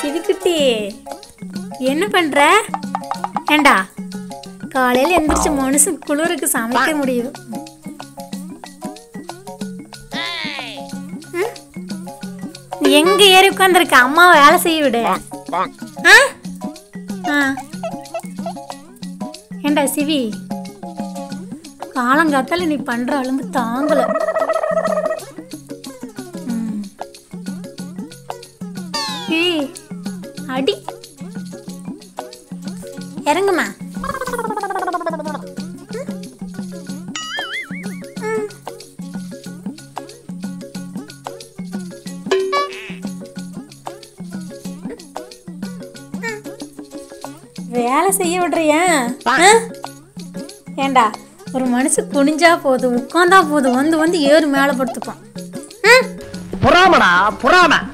சிவிக்குட்டி என்ன பண்ற ஏண்டா காலையில எந்திரிச்சு மனுஷன் குளிருக்கு சமைக்க முடியும் ம்? நீ எங்க ஏறி உட்காந்துருக்க அம்மா வேலை செய்ய விடு ஆ? ஆ. ஏண்டா சிவி காலங்காத்தால நீ பண்ற அலும்பு தாங்கல ம். ஏய், அடி இறங்குமா வேலை செய்ய விடுறியா ஆ? ஏண்டா ஒரு மனுஷன் குனிஞ்சா போதும் உட்காந்தா போதும் வந்து வந்து ஏறு மேலே படுத்துப்பான் ம்? புறாமடா புறாம